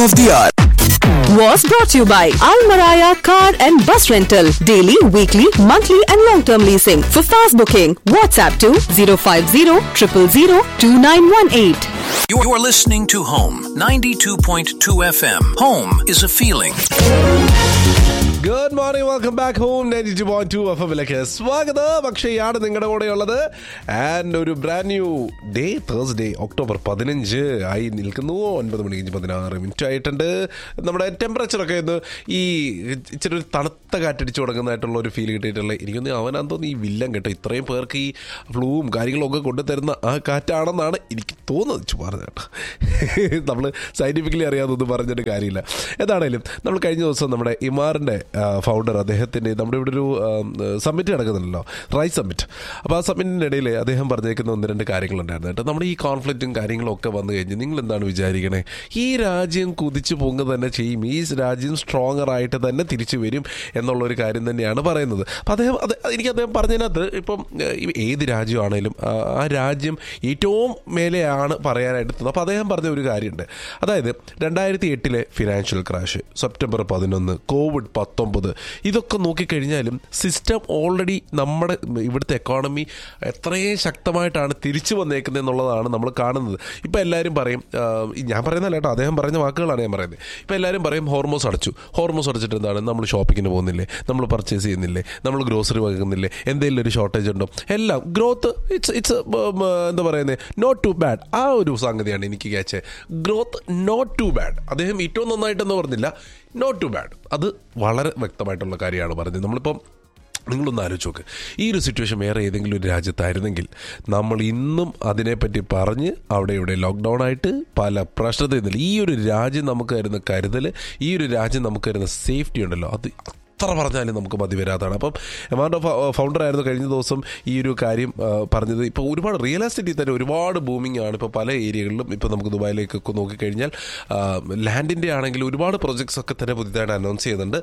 of the hour. was brought to you by Almaraya Car and Bus Rental. Daily, weekly, monthly, and long term leasing. For fast booking, WhatsApp to 050 000 2918. You're, you're listening to Home 92.2 FM. Home is a feeling. Good morning welcome back home ninety two point two F എമ്മിലേക്ക് സ്വാഗതം അക്ഷയാണ് നിങ്ങളുടെ കൂടെയുള്ളത് and ഒരു brand new day Thursday October പതിനഞ്ച് ആയി നിൽക്കുന്നു ഒൻപത് മണി കഴിഞ്ഞ് പതിനാറ് മിനിറ്റ് ആയിട്ടുണ്ട് നമ്മുടെ ടെമ്പറേച്ചറൊക്കെ ഒന്ന് ഈ ഇച്ചിരി ഒരു തണുത്ത കാറ്റടിച്ച് തുടങ്ങുന്നതായിട്ടുള്ള ഒരു ഫീൽ കിട്ടിയിട്ടുള്ള എനിക്കൊന്ന് അവനാന്ന് തോന്നുന്നു ഈ വില്ലൻ കേട്ടോ ഇത്രയും പേർക്ക് ഈ ഫ്ലൂവും കാര്യങ്ങളൊക്കെ കൊണ്ടുതരുന്ന ആ കാറ്റാണെന്നാണ് എനിക്ക് തോന്നുന്നത് ചുമ്മാ കേട്ടോ നമ്മൾ സയൻറ്റിഫിക്കലി അറിയാതൊന്നും പറഞ്ഞിട്ട് കാര്യമില്ല എന്താണേലും നമ്മൾ കഴിഞ്ഞ ദിവസം നമ്മുടെ ഇമാറിൻ്റെ ഫൗണ്ടർ അദ്ദേഹത്തിൻ്റെ നമ്മുടെ ഇവിടെ ഒരു സമ്മിറ്റ് നടക്കുന്നുണ്ടല്ലോ റൈസ് സമ്മിറ്റ് അപ്പോൾ ആ സമ്മിറ്റിൻ്റെ ഇടയിൽ അദ്ദേഹം പറഞ്ഞേക്കുന്ന ഒന്ന് രണ്ട് കാര്യങ്ങളുണ്ടായിരുന്നു കേട്ടോ നമ്മുടെ ഈ കോൺഫ്ലിക്റ്റും കാര്യങ്ങളും ഒക്കെ വന്നു കഴിഞ്ഞ് നിങ്ങൾ എന്താണ് വിചാരിക്കണേ ഈ രാജ്യം കുതിച്ചു പൊങ്ങുക തന്നെ ചെയ്യും ഈ രാജ്യം സ്ട്രോങ്ങർ ആയിട്ട് തന്നെ തിരിച്ചു വരും എന്നുള്ളൊരു കാര്യം തന്നെയാണ് പറയുന്നത് അപ്പോൾ അദ്ദേഹം അത് എനിക്ക് അദ്ദേഹം പറഞ്ഞതിനകത്ത് ഇപ്പം ഏഹ്, ഈ ഏത് രാജ്യമാണേലും ആ ആ രാജ്യം ഏറ്റവും മേലെയാണ് പറയാനായിട്ട് എത്തുന്നത് അപ്പോൾ അദ്ദേഹം പറഞ്ഞ ഒരു കാര്യമുണ്ട് അതായത് രണ്ടായിരത്തി എട്ടിലെ ഫിനാൻഷ്യൽ ക്രാഷ് സെപ്റ്റംബർ പതിനൊന്ന് കോവിഡ് പത്തൊമ്പത് ഇതൊക്കെ നോക്കിക്കഴിഞ്ഞാലും സിസ്റ്റം ഓൾറെഡി നമ്മുടെ ഇവിടുത്തെ എക്കോണമി എത്രയും ശക്തമായിട്ടാണ് തിരിച്ചു വന്നേക്കുന്നത് എന്നുള്ളതാണ് നമ്മൾ കാണുന്നത് ഇപ്പം എല്ലാവരും പറയും ആ, ഈ ഞാൻ പറയുന്നല്ല കേട്ടോ അദ്ദേഹം പറഞ്ഞ വാക്കുകളാണ് ഞാൻ പറയുന്നത് ഇപ്പം എല്ലാവരും പറയും ഹോർമോസ് അടച്ചു ഹോർമോസ് അടച്ചിട്ട് എന്താണ് നമ്മൾ ഷോപ്പിങ്ങിന് പോകുന്നില്ലേ നമ്മൾ പർച്ചേസ് ചെയ്യുന്നില്ലേ നമ്മൾ ഗ്രോസറി വാങ്ങുന്നില്ലേ എന്തെങ്കിലും ഒരു ഷോർട്ടേജ് ഉണ്ടോ എല്ലാം ഗ്രോത്ത് ഇറ്റ്സ് ഇറ്റ്സ് എന്താ പറയുന്നത് നോട്ട് ടു ബാഡ് ആ ഒരു സംഗതിയാണ് എനിക്ക് catch growth not too bad അദ്ദേഹം ഏറ്റവും നന്നായിട്ടെന്ന് പറഞ്ഞില്ല നോട്ട് ടു ബാഡ് അത് വളരെ വ്യക്തമായിട്ടുള്ള കാര്യമാണ് പറഞ്ഞത് നമ്മളിപ്പം നിങ്ങളൊന്ന് ആലോചിച്ച് നോക്ക് ഈ ഒരു സിറ്റുവേഷൻ വേറെ ഏതെങ്കിലും ഒരു രാജ്യത്തായിരുന്നെങ്കിൽ നമ്മൾ ഇന്നും അതിനെപ്പറ്റി പറഞ്ഞ് അവിടെ ഇവിടെ ലോക്ക്ഡൗൺ ആയിട്ട് പല പ്രശ്നത്തിൽ നിന്നില്ല ഈ ഒരു രാജ്യം നമുക്ക് തരുന്ന കരുതൽ ഈ ഒരു രാജ്യം നമുക്ക് തരുന്ന സേഫ്റ്റി ഉണ്ടല്ലോ അത് എത്ര പറഞ്ഞാലും നമുക്ക് മതി വരാത്തതാണ് അപ്പം എമാൻഡോ ഫൗണ്ടർ ആയിരുന്നു കഴിഞ്ഞ ദിവസം ഈ ഒരു കാര്യം ആ, പറഞ്ഞത് ഇപ്പോൾ ഒരുപാട് റിയൽ എസ്റ്റേറ്റിൽ തന്നെ ഒരുപാട് ബൂമിംഗ് ആണ് ഇപ്പോൾ പല ഏരിയകളിലും ഇപ്പോൾ നമുക്ക് ദുബായിലേക്കൊക്കെ നോക്കിക്കഴിഞ്ഞാൽ ലാൻഡിൻ്റെ ആണെങ്കിൽ ഒരുപാട് പ്രൊജക്ട്സ് ഒക്കെ തന്നെ പുതിയതായിട്ട് അനൗൺസ് ചെയ്യുന്നുണ്ട്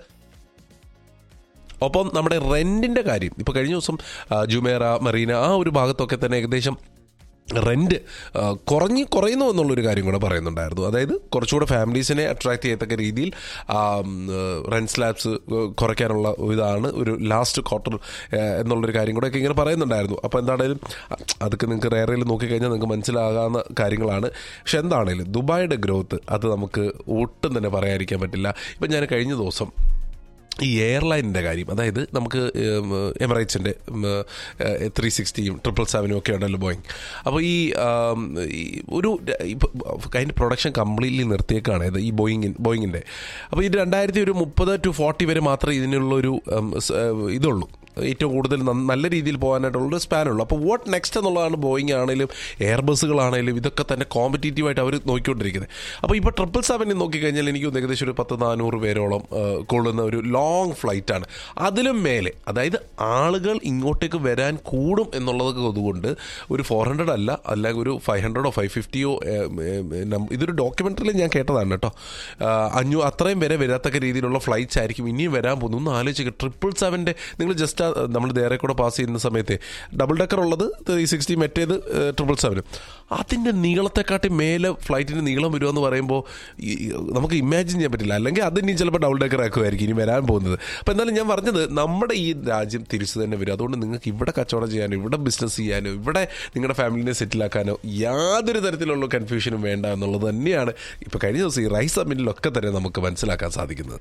ഒപ്പം നമ്മുടെ റെൻറ്റിൻ്റെ കാര്യം ഇപ്പോൾ കഴിഞ്ഞ ദിവസം ആ, ജുമേറ മറീന ആ ഒരു ഭാഗത്തൊക്കെ തന്നെ ഏകദേശം റെൻറ്റ് കുറഞ്ഞ് കുറയുന്നു എന്നുള്ളൊരു കാര്യം കൂടെ പറയുന്നുണ്ടായിരുന്നു അതായത് കുറച്ചുകൂടെ ഫാമിലീസിനെ അട്രാക്ട് ചെയ്യത്തക്ക രീതിയിൽ റെൻറ്റ് സ്ലാബ്സ് കുറയ്ക്കാനുള്ള ഇതാണ് ഒരു ലാസ്റ്റ് ക്വാർട്ടർ എന്നുള്ളൊരു കാര്യം കൂടെ ഒക്കെ ഇങ്ങനെ പറയുന്നുണ്ടായിരുന്നു അപ്പോൾ എന്താണേലും അ- അതൊക്കെ നിങ്ങൾക്ക് റേറയിൽ നോക്കിക്കഴിഞ്ഞാൽ നിങ്ങൾക്ക് മനസ്സിലാകാവുന്ന കാര്യങ്ങളാണ് പക്ഷെ എന്താണേലും ദുബായിയുടെ ഗ്രോത്ത് അത് നമുക്ക് ഒട്ടും തന്നെ പറയാതിരിക്കാൻ പറ്റില്ല ഇപ്പം ഞാൻ കഴിഞ്ഞ ദിവസം ഈ എയർലൈനിൻ്റെ കാര്യം അതായത് നമുക്ക് എമറേറ്റ്സിൻ്റെ ത്രീ സിക്സ്റ്റിയും ട്രിപ്പിൾ സെവനും ഒക്കെ ഉണ്ടല്ലോ ബോയിങ് അപ്പോൾ ഈ ആം, ഈ ഒരു ഇപ്പോൾ അതിൻ്റെ പ്രൊഡക്ഷൻ കംപ്ലീറ്റ്ലി നിർത്തിയേക്കാണ് ഇത് ഈ ബോയിങ്ങിൻ ബോയിങ്ങിൻ്റെ അപ്പോൾ ഇത് രണ്ടായിരത്തി ഒരു മുപ്പത് ടു ഫോർട്ടി വരെ മാത്രമേ ഇതിനുള്ളൊരു ഉം, സ്, ഏഹ്, ഇതുള്ളൂ ഏറ്റവും കൂടുതൽ നന്ന- നല്ല രീതിയിൽ പോകാനായിട്ടുള്ളൊരു സ്പാനുള്ളൂ അപ്പോൾ വാട്ട് നെക്സ്റ്റ് എന്നുള്ളതാണ് ബോയിങ് ആണെങ്കിലും എയർ ബസ്സുകളാണെങ്കിലും ഇതൊക്കെ തന്നെ കോമ്പറ്റീറ്റീവായിട്ട് അവർ നോക്കിക്കൊണ്ടിരിക്കുന്നത് അപ്പോൾ ഇപ്പോൾ ട്രിപ്പിൾ സെവനിൽ നോക്കിക്കഴിഞ്ഞാൽ എനിക്ക് തോന്നുന്നു ഏകദേശം ഒരു പത്ത് നാനൂറ് പേരോളം ആ, കൊള്ളുന്ന ഒരു ലോങ് ഫ്ലൈറ്റാണ് അതിലും മേലെ അതായത് ആളുകൾ ഇങ്ങോട്ടേക്ക് വരാൻ കൂടും എന്നുള്ളത് അതുകൊണ്ട് ഒരു ഫോർ ഹൺഡ്രഡ് അല്ല അല്ലെങ്കിൽ ഒരു ഫൈവ് ഹൺഡ്രഡോ ഫൈവ് ഫിഫ്റ്റിയോ ഇതൊരു ഡോക്യുമെൻ്ററിയിൽ ഞാൻ കേട്ടതാണ് കേട്ടോ ആ, അഞ്ഞൂ അത്രയും വരെ വരാത്തക്ക രീതിയിലുള്ള ഫ്ലൈറ്റ്സ് ആയിരിക്കും ഇനിയും വരാൻ പോകുന്നു ഒന്ന് ആലോചിക്കുക ട്രിപ്പിൾ സെവൻ്റെ നിങ്ങൾ ജസ്റ്റ് നമ്മൾ നേരെ കൂടെ പാസ് ചെയ്യുന്ന സമയത്ത് ഡബിൾ ഡെക്കർ ഉള്ളത് ത്രീ സിക്സ്റ്റി മറ്റേത് ട്രിപ്പിൾ സെവൻ അതിൻ്റെ നീളത്തെക്കാട്ടി മേലെ ഫ്ലൈറ്റിൻ്റെ നീളം വരുമെന്ന് പറയുമ്പോൾ ഈ- ഈ നമുക്ക് ഇമാജിൻ ചെയ്യാൻ പറ്റില്ല അല്ലെങ്കിൽ അത് ഇനി ചിലപ്പോൾ ഡബിൾ ഡെക്കർ ആക്കുമായിരിക്കും ഇനി വരാൻ പോകുന്നത് അപ്പോൾ എന്നാലും ഞാൻ പറഞ്ഞത് നമ്മുടെ ഈ രാജ്യം തിരിച്ചു തന്നെ വരും അതുകൊണ്ട് നിങ്ങൾക്ക് ഇവിടെ കച്ചവടം ചെയ്യാനോ ഇവിടെ ബിസിനസ് ചെയ്യാനോ ഇവിടെ നിങ്ങളുടെ ഫാമിലിനെ സെറ്റിലാക്കാനോ യാതൊരു തരത്തിലുള്ള കൺഫ്യൂഷനും വേണ്ട എന്നുള്ളത് തന്നെയാണ് ഇപ്പോൾ കഴിഞ്ഞ ദിവസം ഈ റൈസ് സമ്മിറ്റിലൊക്കെ തന്നെ നമുക്ക് മനസ്സിലാക്കാൻ സാധിക്കുന്നത്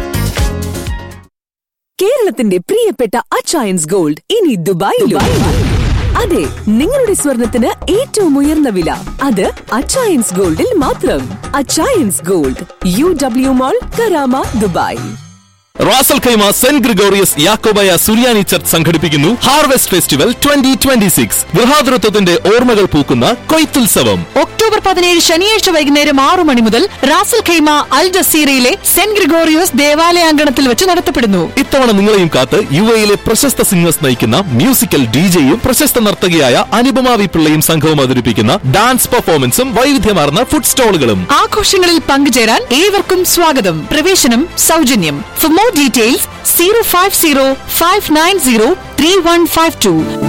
കേരളത്തിന്റെ പ്രിയപ്പെട്ട അച്ചയൻസ് ഗോൾഡ് ഇനി ദുബായിലും അതെ നിങ്ങളുടെ സ്വർണത്തിന് ഏറ്റവും ഉയർന്ന വില അത് അച്ചയൻസ് ഗോൾഡിൽ മാത്രം Achayans gold U W mall Karama Dubai Ras Khaimah saint Gregorios യാക്കോബായ സുറിയാനി ചർച്ച് സംഘടിപ്പിക്കുന്നു harvest festival twenty twenty six ഗൃഹാതുരത്വത്തിന്റെ ഓർമ്മകൾ പൂക്കുന്ന കൊയ്ത്തുത്സവം ഒക്ടോബർ പതിനേഴ് ശനിയാഴ്ച വൈകുന്നേരം ആറു മണി മുതൽ റാസൽ ഖൈമ അൽ ജസീറയിലെ സെന്റ് ഗ്രിഗോറിയോസ് ദേവാലയാങ്കണത്തിൽ വെച്ച് നടത്തപ്പെടുന്നു ഇത്തവണ നിങ്ങളെയും കാത്ത് യു എയിലെ പ്രശസ്ത സിംഗേഴ്സ് നയിക്കുന്ന മ്യൂസിക്കൽ ഡിജെയും പ്രശസ്ത നർത്തകിയായ അനുപമ വി പിള്ളയും സംഘവും അവതരിപ്പിക്കുന്ന ഡാൻസ് പെർഫോമൻസും വൈവിധ്യമാർന്ന ഫുഡ് സ്റ്റോളുകളും ആഘോഷങ്ങളിൽ പങ്കുചേരാൻ ഏവർക്കും സ്വാഗതം പ്രവേശനം സൗജന്യം for more details zero five zero five nine zero three one five to